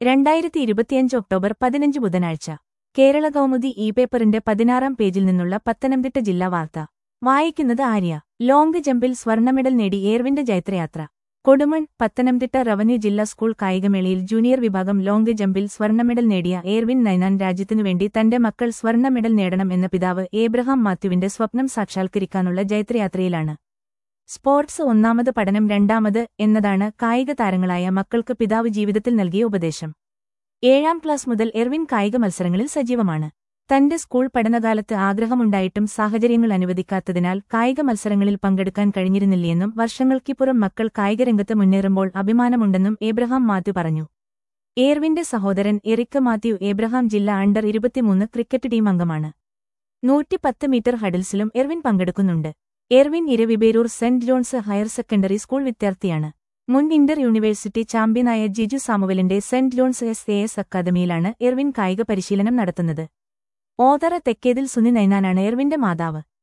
രണ്ടായിരത്തി ഇരുപത്തിയഞ്ച് ഒക്ടോബർ പതിനഞ്ച് ബുധനാഴ്ച കേരള കൗമുദി ഇ പേപ്പറിന്റെ പതിനാറാം പേജിൽ നിന്നുള്ള പത്തനംതിട്ട ജില്ലാ വാർത്ത വായിക്കുന്നത് ആര്യ ലോങ് ജമ്പിൽ സ്വർണ്ണ മെഡൽ നേടി ഏർവിന്റെ ജൈത്രയാത്ര കൊടുമൺ പത്തനംതിട്ട റവന്യൂ ജില്ലാ സ്കൂൾ കായികമേളയിൽ ജൂനിയർ വിഭാഗം ലോങ് ജമ്പിൽ സ്വർണ്ണ മെഡൽ നേടിയ ഏർവിൻ നൈനാൻ രാജ്യത്തിനുവേണ്ടി തന്റെ മക്കൾ സ്വർണ്ണ മെഡൽ നേടണം എന്ന പിതാവ് ഏബ്രഹാം മാത്യുവിന്റെ സ്വപ്നം സാക്ഷാത്കരിക്കാനുള്ള ജൈത്രയാത്രയിലാണ് സ്പോർട്സ് ഒന്നാമത് പഠനം രണ്ടാമത് എന്നതാണ് കായിക താരങ്ങളായ മക്കൾക്ക് പിതാവ് ജീവിതത്തിൽ നൽകിയ ഉപദേശം ഏഴാം ക്ലാസ് മുതൽ എർവിൻ കായിക മത്സരങ്ങളിൽ സജീവമാണ് തന്റെ സ്കൂൾ പഠനകാലത്ത് ആഗ്രഹമുണ്ടായിട്ടും സാഹചര്യങ്ങൾ അനുവദിക്കാത്തതിനാൽ കായിക മത്സരങ്ങളിൽ പങ്കെടുക്കാൻ കഴിഞ്ഞിരുന്നില്ലെന്നും വർഷങ്ങൾക്കിപ്പുറം മക്കൾ കായികരംഗത്ത് മുന്നേറുമ്പോൾ അഭിമാനമുണ്ടെന്നും ഏബ്രഹാം മാത്യു പറഞ്ഞു ഏർവിന്റെ സഹോദരൻ എറിക്ക് മാത്യു ഏബ്രഹാം ജില്ലാ അണ്ടർ ഇരുപത്തിമൂന്ന് ക്രിക്കറ്റ് ടീം അംഗമാണ് നൂറ്റിപ്പത്ത് മീറ്റർ ഹഡിൽസിലും എർവിൻ പങ്കെടുക്കുന്നുണ്ട് Ervin Eraviperoor Saint Johns higher secondary school വിദ്യാർത്ഥിയാണ് മുൻ ഇന്റർ യൂണിവേഴ്സിറ്റി ചാമ്പ്യനായ ജിജു സാമുവലിന്റെ Saint Johns S A S അക്കാദമിയിലാണ് എർവിൻ കായിക പരിശീലനം നടത്തുന്നത് ഓതറ തെക്കേതിൽ സുനി നൈനാനാണ് എർവിന്റെ മാതാവ്